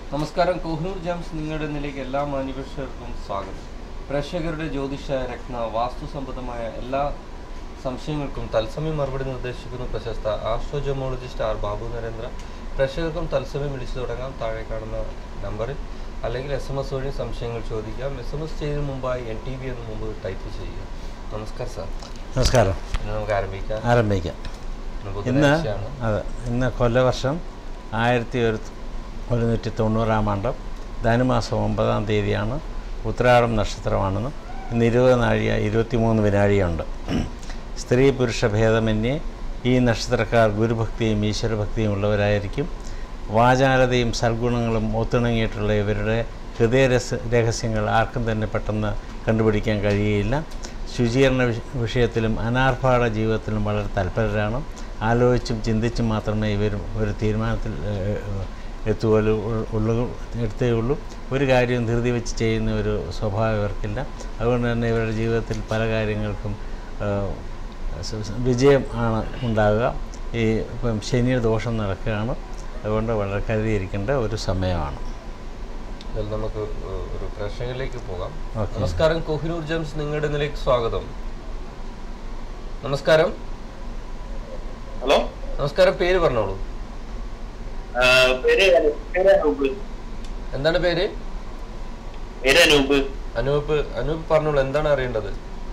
നമസ്കാരം കോഹിനൂർ ജംസ് നിങ്ങളുടെ നിലയ്ക്ക് എല്ലാ മാന്യപേക്ഷകർക്കും സ്വാഗതം പ്രേക്ഷകരുടെ ജ്യോതിഷ രത്ന വാസ്തു സംബന്ധമായ എല്ലാ സംശയങ്ങൾക്കും തത്സമയം മറുപടി നിർദ്ദേശിക്കുന്ന പ്രശസ്ത ആസ്ട്രോജമോളജിസ്റ്റ് ആർ ബാബു നരേന്ദ്ര പ്രേക്ഷകർക്കും തത്സമയം വിളിച്ചു തുടങ്ങാം താഴെ കാണുന്ന നമ്പറിൽ അല്ലെങ്കിൽ എസ് എം എസ് വഴി സംശയങ്ങൾ ചോദിക്കാം എസ് എം എസ് ചെയ്യുന്നതിന് മുമ്പായി എൻ ടി വി എന്ന് മുമ്പ് ടൈപ്പ് ചെയ്യുക നമസ്കാരം സാർ നമസ്കാരം ഇന്ന് നമുക്ക് ആരംഭിക്കാം ആരംഭിക്കാം ഇന്ന് ഇന്ന് ബുധനാഴ്ചയാണ് അതെ ഇന്ന് കൊല്ലവർഷം ആയിരത്തി ഒരു ഒരുന്നൂറ്റി തൊണ്ണൂറാം ആണ്ട് ധനുമാസം ഒമ്പതാം തീയതിയാണ് ഉത്രാടം നക്ഷത്രമാണെന്നും ഇന്ന് ഇരുപത് നാഴിക ഇരുപത്തിമൂന്ന് വിനാഴിയുണ്ട് സ്ത്രീ പുരുഷ ഭേദമന്യേ ഈ നക്ഷത്രക്കാർ ഗുരുഭക്തിയും ഈശ്വരഭക്തിയും ഉള്ളവരായിരിക്കും വാചാലതയും സൽഗുണങ്ങളും ഒത്തിണങ്ങിയിട്ടുള്ള ഇവരുടെ ഹൃദയരസ രഹസ്യങ്ങൾ ആർക്കും തന്നെ പെട്ടെന്ന് കണ്ടുപിടിക്കാൻ കഴിയുകയില്ല ശുചീകരണ വിഷ- വിഷയത്തിലും അനാർഭാട ജീവിതത്തിലും വളരെ തൽപരരാണ് ആലോചിച്ചും ചിന്തിച്ചും മാത്രമേ ഇവർ ഒരു തീരുമാനത്തിൽ ഏഹ്, ഏഹ്, എത്തുകയുള്ളൂ ഉള്ളൂ എടുത്തേ ഉള്ളൂ ഒരു കാര്യവും ധൃതി വെച്ച് ചെയ്യുന്ന ഒരു സ്വഭാവം ഇവർക്കില്ല അതുകൊണ്ട് തന്നെ ഇവരുടെ ജീവിതത്തിൽ പല കാര്യങ്ങൾക്കും ഏഹ്, സ- സ- വിജയം ആണ് ഉണ്ടാകുക ഈ ഇപ്പം ശനിയുടെ ദോഷം നടക്കുകയാണ് അതുകൊണ്ട് വളരെ കരുതിയിരിക്കേണ്ട ഒരു സമയമാണ് ഇതിൽ നമുക്ക് ഏഹ്, ഒരു പ്രേക്ഷകരിലേക്ക് പോകാം ഓക്കെ നമസ്കാരം കോഹിനൂർ ജംസ് നിങ്ങളുടെ നിലയ്ക്ക് സ്വാഗതം നമസ്കാരം ഹലോ നമസ്കാരം പേര് പറഞ്ഞോളൂ ആ, പേര് പേര് അനൂപ് എന്താണ് പേര് പേര് അനൂപ് അനൂപ് അനൂപ് പറഞ്ഞോളൂ എന്താണ് അറിയേണ്ടത്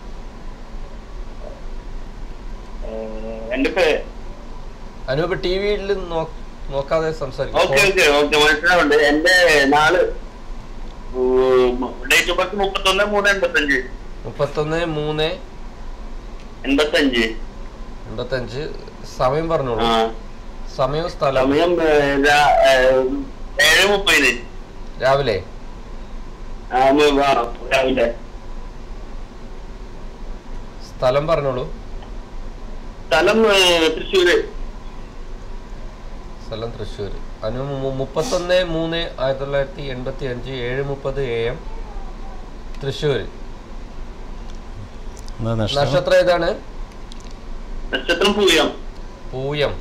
ആ, എന്റെ പേര് അനൂപ് ടി വിയിൽ നോക്കാതെ ഓക്കെ സംസാരിക്കും ഓക്കെ ഓക്കെ മനസ്സിലാവുണ്ട് എന്റെ നാള് ഡേറ്റ് ഓഫ് ബർത്ത് മുപ്പത്തൊന്ന് മൂന്ന് എൺപത്തഞ്ച് മുപ്പത്തൊന്ന് മൂന്ന് എൺപത്തഞ്ച് എൺപത്തഞ്ച് സമയം പറഞ്ഞോളൂ ആ സമയവും സ്ഥലം സമയം ഏ, രാ- ഏ, ഏഴ് മുപ്പതിന് രാവിലെ ആ, മ- ആ, രാവിലെ സ്ഥലം പറഞ്ഞോളൂ സ്ഥലം ഏ, തൃശ്ശൂര് സ്ഥലം തൃശ്ശൂർ അനു മു- മുപ്പത്തൊന്ന് മൂന്ന് ആയിരത്തി തൊള്ളായിരത്തി എൺപത്തി അഞ്ച് ഏഴ് മുപ്പത് എ എം തൃശ്ശൂർ എന്താ നഷ്ടം നക്ഷത്രം ഏതാണ് നക്ഷത്രം പൂയം പൂയം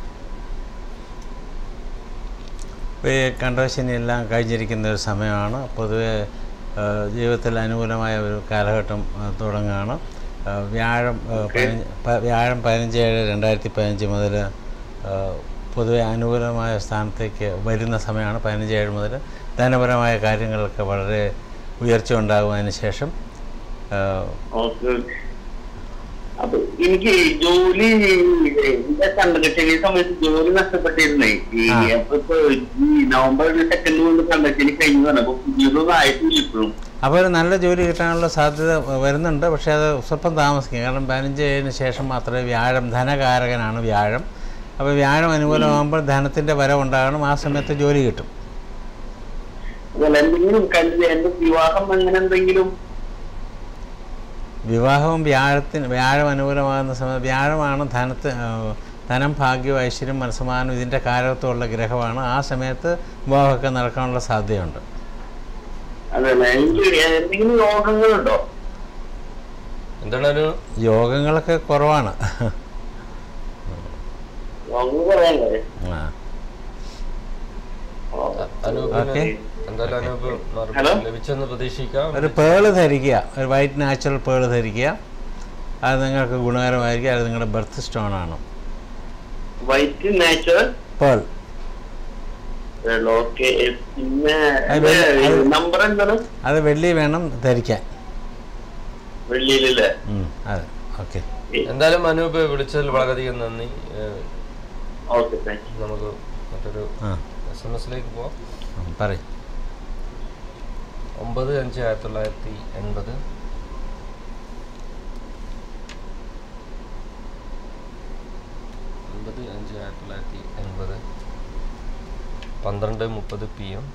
ഇപ്പോൾ ഈ കണ്ടോശനി എല്ലാം കഴിഞ്ഞിരിക്കുന്ന ഒരു സമയമാണ് പൊതുവെ ആ, ജീവിതത്തിൽ അനുകൂലമായ ഒരു കാലഘട്ടം ആ, തുടങ്ങുകയാണ് ആ, വ്യാഴം ആ, പതിനഞ്ച് പ- വ്യാഴം പതിനഞ്ച് ഏഴ് രണ്ടായിരത്തി പതിനഞ്ച് മുതൽ ആ, പൊതുവെ അനുകൂലമായ സ്ഥാനത്തേക്ക് വരുന്ന സമയമാണ് പതിനഞ്ച് ഏഴ് മുതൽ ധനപരമായ കാര്യങ്ങളൊക്കെ വളരെ ഉയർച്ച ഉണ്ടാകുന്നതിന് ശേഷം ആ, ഓക്കെ അപ്പൊ എനിക്ക് ജോലി എന്റെ കണ്ടകശനി സമയത്ത് ജോലി നഷ്ടപ്പെട്ടിരുന്നേ ഈ ആ. അപ്പൊ ഇപ്പൊ ഈ നവംബർ സെക്കൻഡ് കൊണ്ട് കണ്ടകശനി കഴിഞ്ഞതാണ് അപ്പൊ പുതിയതൊന്നും ആയിട്ടില്ല ഇപ്പോഴും അപ്പോൾ ഒരു നല്ല ജോലി കിട്ടാനുള്ള സാധ്യത വരുന്നുണ്ട് പക്ഷേ അത് സ്വല്പം താമസിക്കും കാരണം പതിനഞ്ച് ഏഴിന് ശേഷം മാത്രമേ വ്യാഴം ധനകാരകനാണ് വ്യാഴം അപ്പോൾ വ്യാഴം അനുകൂലമാകുമ്പോൾ ധനത്തിൻ്റെ വരവുണ്ടാകണം ആ സമയത്ത് ജോലി കിട്ടും അതുപോലെ എന്തെങ്കിലും കരുതി എന്റെ വിവാഹം അങ്ങനെ എന്തെങ്കിലും വിവാഹവും വ്യാഴത്തിന് വ്യാഴം അനുകൂലമാകുന്ന സമയത്ത് വ്യാഴമാണ് ധനത്ത് ആ, ധനം ഭാഗ്യവും ഐശ്വര്യം മനസ്സമാനം ഇതിൻ്റെ കാരകത്വമുള്ള ഗ്രഹമാണ് ആ സമയത്ത് വിവാഹമൊക്കെ നടക്കാനുള്ള സാധ്യതയുണ്ട് അതല്ല എനിക്ക് എന്തെങ്കിലും രോഗങ്ങളുണ്ടോ എന്താണ് അനു യോഗങ്ങളൊക്കെ കുറവാണ് രോഗങ്ങൾ പറയാൻ ആ അനൂപിന് ഓക്കെ. എന്തായാലും അനൂപ് മറുപടി ഹലോ? ലഭിച്ചെന്ന് പ്രതീക്ഷിക്കാം ഒരു പേള് ധരിക്കുക ഒരു വൈറ്റ് നാച്ചുറൽ പേള് ധരിക്കുക അത് നിങ്ങൾക്ക് ഗുണകരമായിരിക്കും അത് നിങ്ങളുടെ ബർത്ത് സ്റ്റോൺ ആണ് വൈറ്റ് നാച്ചുറൽ പേൾ ഓക്കെ പിന്നെ അത് വെള്ള- അത് നമ്പർ എന്താണ് അത് വെള്ളി വേണം ധരിക്കാൻ വെള്ളിയിലല്ലേ ഉം, അതെ ഓക്കെ എന്തായാലും അനൂപ് വിളിച്ചതിൽ വളരെയധികം നന്ദി ഏഹ്, ഓക്കെ താങ്ക് നമുക്ക് മറ്റൊരു ആ എസ് എം എസിലേക്ക് പോവാം ഉം, പറയ് ഒമ്പത് അഞ്ച് ആയിരത്തി തൊള്ളായിരത്തി എൺപത് ഒമ്പത് അഞ്ച് ആയിരത്തി തൊള്ളായിരത്തി എൺപത് പന്ത്രണ്ട് മുപ്പത് പി എം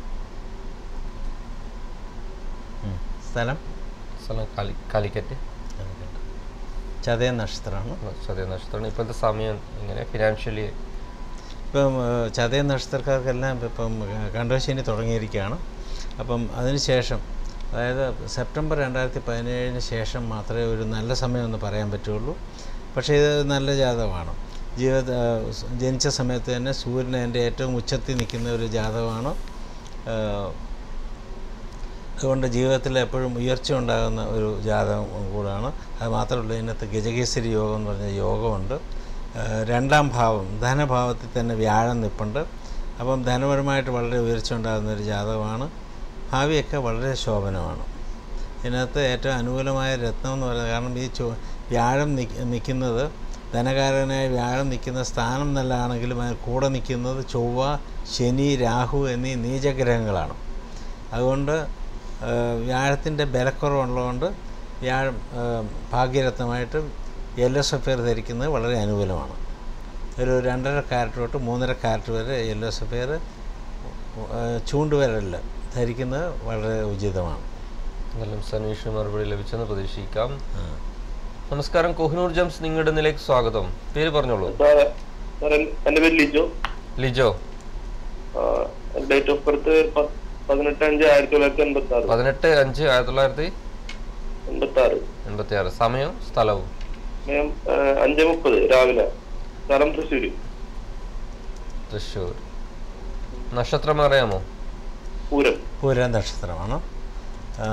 ഉം. സ്ഥലം സ്ഥലം കാലി കാലിക്കറ്റ് ചതയ നക്ഷത്രമാണ് സത്യ നക്ഷത്രമാണ് ഇപ്പോഴത്തെ സമയം ഇങ്ങനെ ഫിനാൻഷ്യലി ഇപ്പം ഏഹ്, ചതയ നക്ഷത്രക്കാർക്കെല്ലാം ഇപ്പം കണ്ടോശനി തുടങ്ങിയിരിക്കുകയാണ് അപ്പം അതിന് ശേഷം അതായത് സെപ്റ്റംബർ രണ്ടായിരത്തി പതിനേഴിന് ശേഷം മാത്രമേ ഒരു നല്ല സമയമെന്ന് പറയാൻ പറ്റുള്ളൂ പക്ഷേ ഇത് നല്ല ജാതകമാണ് ജീവിത ജനിച്ച സമയത്ത് തന്നെ സൂര്യൻ എൻ്റെ ഏറ്റവും ഉച്ചത്തിൽ നിൽക്കുന്ന ഒരു ജാതകമാണ് ഏഹ്, അതുകൊണ്ട് ജീവിതത്തിൽ എപ്പോഴും ഉയർച്ച ഉണ്ടാകുന്ന ഒരു ജാതകം കൂടാണ് അത് മാത്രമല്ല ഇതിനകത്ത് ഗജകേസരി യോഗം എന്ന് പറഞ്ഞ യോഗമുണ്ട് ഏഹ് രണ്ടാം ഭാവം ധനഭാവത്തിൽ തന്നെ വ്യാഴം നിൽപ്പുണ്ട് അപ്പം ധനപരമായിട്ട് വളരെ ഉയർച്ച ഉണ്ടാകുന്ന ഒരു ജാതകമാണ് ഭാവിയൊക്കെ വളരെ ശോഭനമാണ് ഇതിനകത്ത് ഏറ്റവും അനുകൂലമായ രത്നം എന്ന് പറയുന്നത് കാരണം ഈ ചോ വ്യാഴം നിൽക്കുന്നത് ധനകാരനായ വ്യാഴം നിൽക്കുന്ന സ്ഥാനം നല്ലതാണെങ്കിലും അതിന് കൂടെ നിൽക്കുന്നത് ചൊവ്വ ശനി രാഹു എന്നീ നീചഗ്രഹങ്ങളാണ് അതുകൊണ്ട് വ്യാഴത്തിൻ്റെ ബലക്കുറവുള്ളതുകൊണ്ട് വ്യാഴം ആ, ഭാഗ്യരത്നമായിട്ട് യെല്ലോ സഫയർ ധരിക്കുന്നത് വളരെ അനുകൂലമാണ് ഒരു രണ്ടര കാരറ്റ് തൊട്ട് മൂന്നര കാരറ്റ് വരെ യെല്ലോ സഫയർ ചൂണ്ടുവരല്ല ധരിക്കുന്നത് വളരെ ഉചിതമാണ് എന്തായാലും സനീഷിന് മറുപടി ലഭിച്ചെന്ന് പ്രതീക്ഷിക്കാം ആ. നമസ്കാരം കോഹിനൂർ ജംസ് നിങ്ങളുടെ നിലയ്ക്ക് സ്വാഗതം പേര് പറഞ്ഞോളൂ സാറേ സാറേ എന്റെ പേര് Lijo Lijo date of birth പതിനെട്ട് അഞ്ച് ആയിരത്തി തൊള്ളായിരത്തി എൺപത്തി ആറ് പതിനെട്ട് അഞ്ച് ആയിരത്തി തൊള്ളായിരത്തി എൺപത്തി ആറ് എൺപത്തി ആറ് സമയം സ്ഥലവും സമയം അഞ്ച് മുപ്പത് രാവിലെ സ്ഥലം തൃശ്ശൂര് തൃശ്ശൂർ നക്ഷത്രം അറിയാമോ പൂരം പൂരം നക്ഷത്രമാണ് ആ,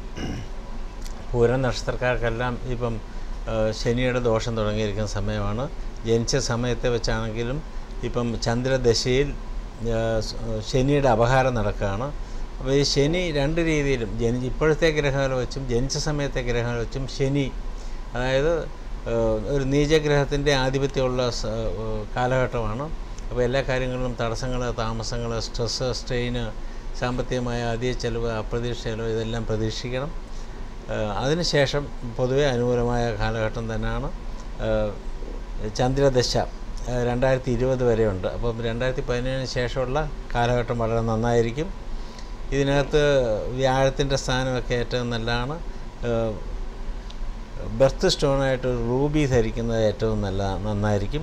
പൂരം നക്ഷത്രക്കാർക്കെല്ലാം ഇപ്പം ആ, ശനിയുടെ ദോഷം തുടങ്ങിയിരിക്കുന്ന സമയമാണ് ജനിച്ച സമയത്തെ വെച്ചാണെങ്കിലും ഇപ്പം ചന്ദ്രദശയിൽ ആ, സ്- ശനിയുടെ അപഹാരം നടക്കുകയാണ് അപ്പോൾ ഈ ശനി രണ്ട് രീതിയിലും ജനി ഇപ്പോഴത്തെ ഗ്രഹങ്ങൾ വെച്ചും ജനിച്ച സമയത്തെ ഗ്രഹങ്ങൾ വെച്ചും ശനി അതായത് ആ, ഒരു നീചഗ്രഹത്തിൻ്റെ ആധിപത്യമുള്ള സ- ആ, കാലഘട്ടമാണ് അപ്പോൾ എല്ലാ കാര്യങ്ങളിലും തടസ്സങ്ങൾ താമസങ്ങൾ സ്ട്രെസ്സ് സ്ട്രെയിന് സാമ്പത്തികമായ അധിക ചെലവ് അപ്രതീക്ഷ ചെലവ് ഇതെല്ലാം പ്രതീക്ഷിക്കണം ആ, അതിനുശേഷം പൊതുവെ അനുകൂലമായ കാലഘട്ടം തന്നെയാണ് ആ, ചന്ദ്രദശ ആ, രണ്ടായിരത്തി ഇരുപത് വരെയുണ്ട് അപ്പം രണ്ടായിരത്തി പതിനേഴിന് ശേഷമുള്ള കാലഘട്ടം വളരെ നന്നായിരിക്കും ഇതിനകത്ത് വ്യാഴത്തിൻ്റെ സ്ഥാനമൊക്കെ ഏറ്റവും നല്ലതാണ് ആ, ബർത്ത് സ്റ്റോണായിട്ട് ഒരു റൂബി ധരിക്കുന്നത് ഏറ്റവും നല്ല നന്നായിരിക്കും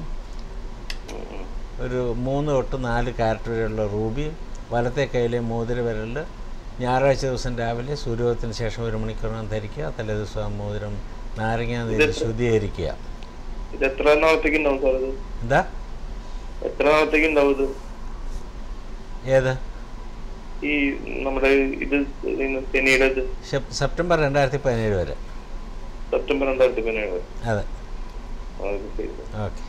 ഒരു മൂന്ന് തൊട്ട് നാല് കാരറ്റ് വരെയുള്ള റൂബി വലത്തെ കയ്യിലെ മോതിര വിരലിൽ ഞായറാഴ്ച ദിവസം രാവിലെ സൂര്യോദയത്തിന് ശേഷം ഒരു മണിക്കൂറിനകം ധരിക്കുക തലേ ദിവസം ആ മോതിരം നാരങ്ങ നീര് ശുദ്ധീകരിക്കുക ഇത് എത്ര നാളത്തേക്ക് ഉണ്ടാവും സാർ ഇത് എന്താ എത്ര നാളത്തേക്ക് ഉണ്ടാവും ഇത് ഏത് ഈ നമ്മുടെ ഇത് ശനിയുടെ ഇത് സെപ്- സെപ്റ്റംബർ രണ്ടായിരത്തി പതിനേഴ് വരെ സെപ്റ്റംബർ രണ്ടായിരത്തി പതിനേഴ് അതെ ആ, ഇത് ശരി. ഓക്കെ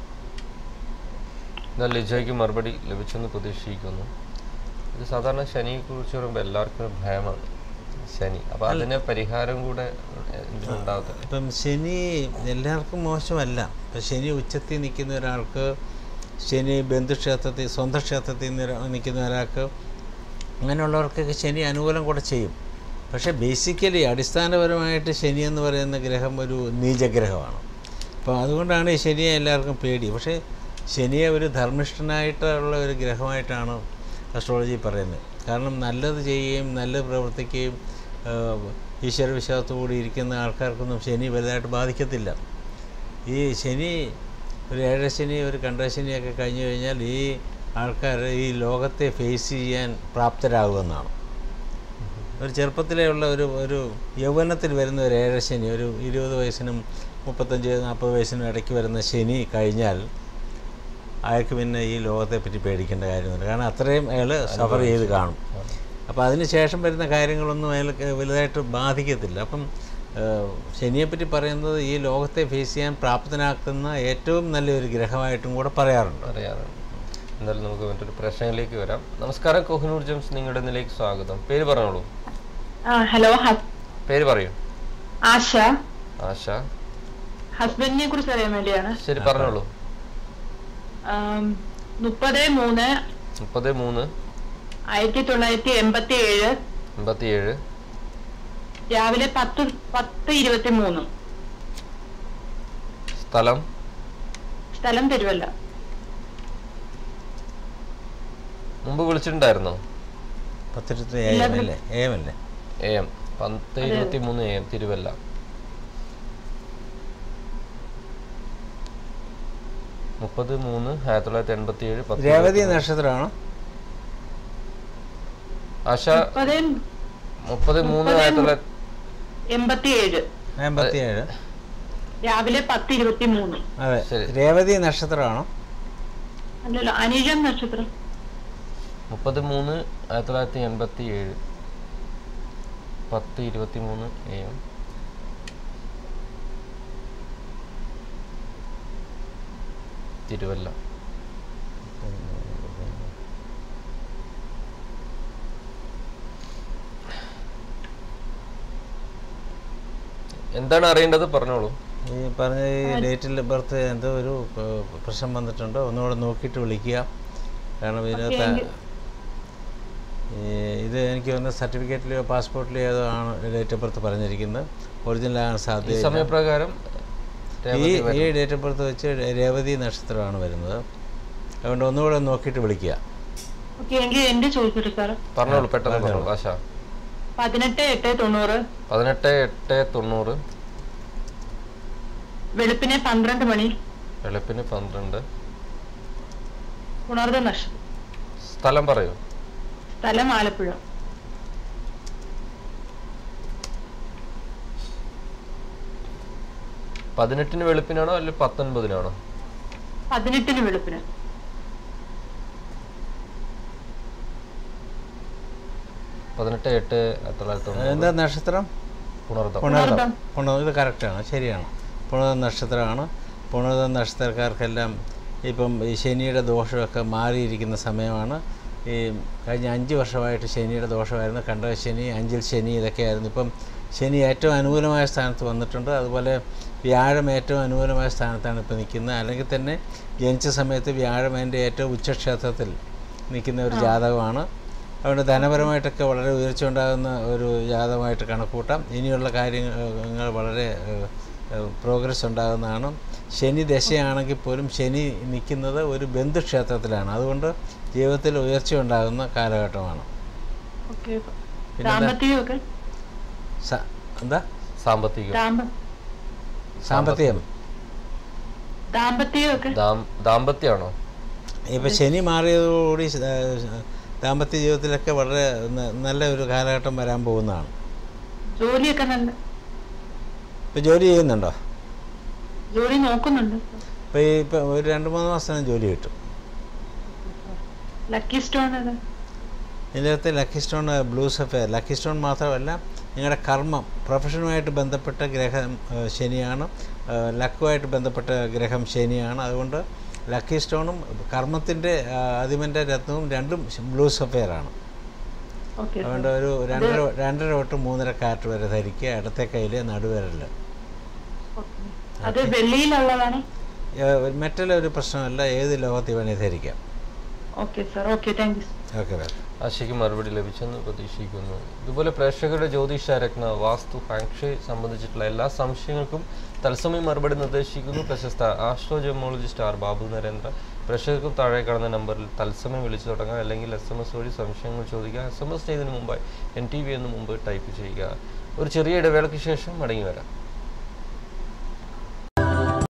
എന്നാൽ ലിജോയ്ക്ക് മറുപടി ലഭിച്ചെന്ന് പ്രതീക്ഷിക്കുന്നു ഇത് സാധാരണ ശനിയെ കുറിച്ച് പറയുമ്പോൾ എല്ലാവർക്കും ഒരു ഭയമാണ് ശനി അപ്പൊ അതിന് പരിഹാരം കൂടെ ഉണ്ടാകത്തില്ല ഇപ്പം ശനി എല്ലാവർക്കും മോശമല്ല ഇപ്പം ശനി ഉച്ചത്തിൽ നിൽക്കുന്ന ഒരാൾക്ക് ശനി ബന്ധുക്ഷേത്രത്തിൽ സ്വന്തം ക്ഷേത്രത്തിൽ നിര- നിൽക്കുന്ന ഒരാൾക്ക് അങ്ങനെയുള്ളവർക്കൊക്കെ ശനി അനുകൂലം കൂടെ ചെയ്യും പക്ഷേ ബേസിക്കലി അടിസ്ഥാനപരമായിട്ട് ശനി എന്ന് പറയുന്ന ഗ്രഹം ഒരു നീചഗ്രഹമാണ് അപ്പോൾ അതുകൊണ്ടാണ് ഈ ശനിയെ എല്ലാവർക്കും പേടി പക്ഷേ ശനിയെ ഒരു ധർമ്മിഷ്ഠനായിട്ടുള്ള ഒരു ഗ്രഹമായിട്ടാണ് അസ്ട്രോളജി പറയുന്നത് കാരണം നല്ലത് ചെയ്യുകയും നല്ലത് പ്രവർത്തിക്കുകയും ഈശ്വര വിശ്വാസത്തോടെ ഇരിക്കുന്ന ആൾക്കാർക്കൊന്നും ശനി വലുതായിട്ട് ബാധിക്കത്തില്ല ഈ ശനി ഒരു ഏഴര ശനി ഒരു കണ്ട ശനിയൊക്കെ കഴിഞ്ഞു കഴിഞ്ഞാൽ ഈ ആൾക്കാർ ഈ ലോകത്തെ ഫേസ് ചെയ്യാൻ പ്രാപ്തരാകുമെന്നാണ് ഒരു ചെറുപ്പത്തിലേ ഉള്ള ഒരു ഒരു യൗവനത്തിൽ വരുന്ന ഒരു ഏഴര ശനി ഒരു ഇരുപത് വയസ്സിനും മുപ്പത്തഞ്ച് നാൽപ്പത് വയസ്സിനും ഇടയ്ക്ക് വരുന്ന ശനി കഴിഞ്ഞാൽ അയാൾക്ക് പിന്നെ ഈ ലോകത്തെ പറ്റി പേടിക്കേണ്ട കാര്യമൊന്നുമില്ല കാരണം അത്രയും അയാൾ സഫർ ചെയ്ത് കാണും അപ്പോൾ അതിന് ശേഷം വരുന്ന കാര്യങ്ങളൊന്നും അയാൾക്ക് വലുതായിട്ട് ബാധിക്കത്തില്ല അപ്പം ഏഹ്, ശനിയെപ്പറ്റി പറയുന്നത് ഈ ലോകത്തെ ഫേസ് ചെയ്യാൻ പ്രാപ്തനാക്കുന്ന ഏറ്റവും നല്ലൊരു ഗ്രഹമായിട്ടും കൂടെ പറയാറുണ്ട് അറിയാറുണ്ട് എന്തായാലും നമുക്ക് മറ്റൊരു പ്രശ്നങ്ങളിലേക്ക് വരാം നമസ്കാരം കോഹിനൂർ ജംസ് നിങ്ങളുടെ നിലയ്ക്ക് സ്വാഗതം പേര് പറഞ്ഞോളൂ ആ ഹലോ ഹസ്- പേര് പറയൂ ആശ ആശ ഹസ്ബൻഡിനെ കുറിച്ച് അറിയാൻ വേണ്ടിയാണ് ശരി പറഞ്ഞോളൂ ആം, മുപ്പത് മൂന്ന് മുപ്പത് മൂന്ന് ആയിരത്തി തൊള്ളായിരത്തി എൺപത്തി ഏഴ് എൺപത്തിയേഴ് രാവിലെ പത്ത് പത്ത് ഇരുപത്തി മൂന്ന് സ്ഥലം സ്ഥലം തിരുവല്ല മുമ്പ് വിളിച്ചിട്ടുണ്ടായിരുന്നോ പത്തിരുപത്തി എ എം അല്ലേ എ എം അല്ലേ എ എം പത്ത് ഇരുപത്തി മൂന്ന് എ എം തിരുവല്ല മുപ്പത് മൂന്ന് ആയിരത്തി തൊള്ളായിരത്തി എൺപത്തി ഏഴ് പത്ത് രേവതി ഇരുപത്തി മൂന്ന്. നക്ഷത്രമാണ് ആശ മുപ്പത് മുപ്പത് മൂന്ന് മുപ്പത് ആയിരത്തി തൊള്ളായിരത്തി എൺപത്തി ഏഴ് എൺപത്തിയേഴ് രാവിലെ പത്ത് ഇരുപത്തി മൂന്ന് അതെ ശരി. രേവതി നക്ഷത്രമാണോ അല്ലല്ലോ അനിഴം നക്ഷത്രം മുപ്പത് മൂന്ന് ആയിരത്തി തൊള്ളായിരത്തി എൺപത്തി ഏഴ് പത്ത് ഇരുപത്തി മൂന്ന് എ എം തിരുവല്ല എന്താണ് അറിയേണ്ടത് പറഞ്ഞോളൂ ഈ പറഞ്ഞ ഈ ഡേറ്റിൽ ബർത്ത് എന്തോ ഒരു ഏഹ്, പ്രശ്നം വന്നിട്ടുണ്ട് ഒന്നുകൂടെ നോക്കിയിട്ട് വിളിക്കുക കാരണം ഇതിനകത്ത് ഈ ഇത് എനിക്ക് വന്ന സർട്ടിഫിക്കറ്റിലെയോ പാസ്പോർട്ടിലെയോ ഏതോ ആണ് ഡേറ്റ് ഓഫ് ബർത്ത് പറഞ്ഞിരിക്കുന്നത് ഒറിജിനൽ ആകാൻ ഈ സാധ്യത സമയപ്രകാരം ഈ ഈ ഡേറ്റ് ഓഫ് ബർത്ത് വെച്ച് രേവതി നക്ഷത്രമാണ് വരുന്നത് അതുകൊണ്ട് ഒന്നുകൂടെ നോക്കിയിട്ട് വിളിക്കുക ഓക്കെ എങ്കിൽ എന്റെ ചോദിച്ചിട്ട് സാർ പറഞ്ഞോളൂ പെട്ടെന്ന് പറഞ്ഞോളൂ ആശ പതിനെട്ട് എട്ട് തൊണ്ണൂറ് പതിനെട്ട് എട്ട് തൊണ്ണൂറ് വെളുപ്പിനെ പന്ത്രണ്ട് മണി വെളുപ്പിന് പന്ത്രണ്ട് ഉണർന്ന നഷ്ടം സ്ഥലം പറയൂ സ്ഥലം ആലപ്പുഴ പതിനെട്ടിന് വെളുപ്പിനാണോ അല്ലെങ്കിൽ പത്തൊൻപതിനാണോ പതിനെട്ടിന് വെളുപ്പിന് പതിനെട്ട് എട്ട് ആയിരത്തി തൊള്ളായിരത്തി തൊണ്ണൂറ് എന്താ നക്ഷത്രം പുണർദം പുണർദം പുണർ ഇത് കറക്റ്റാണ് ശരിയാണ് പുണർദം നക്ഷത്രമാണ് പുണർദം നക്ഷത്രക്കാർക്കെല്ലാം ഇപ്പം ഈ ശനിയുടെ ദോഷമൊക്കെ മാറിയിരിക്കുന്ന സമയമാണ് ഈ കഴിഞ്ഞ അഞ്ച് വർഷമായിട്ട് ശനിയുടെ ദോഷമായിരുന്നു കണ്ട ശനി അഞ്ചിൽ ശനി ഇതൊക്കെയായിരുന്നു ഇപ്പം ശനി ഏറ്റവും അനുകൂലമായ സ്ഥാനത്ത് വന്നിട്ടുണ്ട് അതുപോലെ വ്യാഴം ഏറ്റവും അനുകൂലമായ സ്ഥാനത്താണ് ഇപ്പോൾ നിൽക്കുന്നത് അല്ലെങ്കിൽ തന്നെ ജനിച്ച സമയത്ത് വ്യാഴം അതിൻ്റെ ഏറ്റവും ഉച്ചക്ഷേത്രത്തിൽ നിൽക്കുന്ന ഒരു ജാതകമാണ് അതുകൊണ്ട് ധനപരമായിട്ടൊക്കെ വളരെ ഉയർച്ച ഉണ്ടാകുന്ന ഒരു ജാതകമായിട്ട് കണക്കൂട്ടാം ഇനിയുള്ള കാര്യങ്ങൾ വളരെ പ്രോഗ്രസ് ഉണ്ടാകുന്നതാണ് ശനി ദശയാണെങ്കിൽ പോലും ശനി നിൽക്കുന്നത് ഒരു ബന്ധുക്ഷേത്രത്തിലാണ് അതുകൊണ്ട് ജീവിതത്തിൽ ഉയർച്ച ഉണ്ടാകുന്ന കാലഘട്ടമാണ് ഓക്കെ പിന്നെന്താ? സാമ്പത്തികമൊക്കെ സ- എന്താ സാമ്പത്തികം ദാമ്പ സാമ്പത്തികം ദാമ്പത്തികമൊക്കെ ദാം- ദാമ്പത്യമാണോ ഇപ്പം ശനി മാറിയതോടുകൂടി സ- ഏഹ് ദാമ്പത്യ ജീവിതത്തിലൊക്കെ വളരെ ന- നല്ല ഒരു കാലഘട്ടം വരാൻ പോകുന്നതാണ് ജോലിയൊക്കെ നല്ല ഇപ്പോൾ ജോലി ചെയ്യുന്നുണ്ടോ ജോലി നോക്കുന്നുണ്ട് ഇപ്പോൾ ഈ ഇപ്പം ഒരു രണ്ട് മൂന്ന് മാസത്തിനും ജോലി കിട്ടും ലക്കി സ്റ്റോൺ ഏതാ ഇതിനകത്ത് lucky stone blue sapphire lucky stone മാത്രമല്ല നിങ്ങളുടെ കർമ്മം പ്രൊഫഷനുമായിട്ട് ബന്ധപ്പെട്ട ഗ്രഹം ഏഹ്, ശനിയാണ് ഏഹ്, ലക്കുമായിട്ട് ബന്ധപ്പെട്ട ഗ്രഹം ശനിയാണ് അതുകൊണ്ട് ലക്കി സ്റ്റോണും കർമ്മത്തിൻ്റെ അതിമൻ്റെ രത്നവും രണ്ടും ബ്ലൂ സഫയറാണ് ഓക്കെ അതുകൊണ്ട് ഒരു രണ്ടര രണ്ടര തൊട്ട് മൂന്നര കാറ്റ് വരെ ധരിക്കുക ഇടത്തെ കയ്യിൽ നടുവിരൽ അത് വെള്ളിയിലുള്ളതാണ് മെറ്റൽ ഒരു പ്രശ്നമല്ല ഏത് ലോകത്തിൽ വേണേൽ ധരിക്കാം okay sir okay thank you okay വേറെ ആശയ്ക്ക് മറുപടി ലഭിച്ചെന്ന് പ്രതീക്ഷിക്കുന്നു ഇതുപോലെ പ്രേക്ഷകരുടെ ജ്യോതിഷ രത്ന വാസ്തു ഫാങ്ഷി സംബന്ധിച്ചിട്ടുള്ള എല്ലാ സംശയങ്ങൾക്കും തത്സമയം മറുപടി നിർദ്ദേശിക്കുന്നു പ്രശസ്ത ആസ്ട്രോജമോളജിസ്റ്റ് ആർ ബാബു നരേന്ദ്ര പ്രേക്ഷകർക്കും താഴെ കാണുന്ന നമ്പറിൽ തത്സമയം വിളിച്ചു തുടങ്ങാം അല്ലെങ്കിൽ എസ് എം എസ് വഴി സംശയങ്ങൾ ചോദിക്കുക എസ് എം എസ് ചെയ്യുന്നതിന് മുമ്പായി എൻ ടി വി എന്ന് മുമ്പ് ടൈപ്പ് ചെയ്യുക ഒരു ചെറിയ ഇടവേളയ്ക്ക് ശേഷം മടങ്ങി വരാം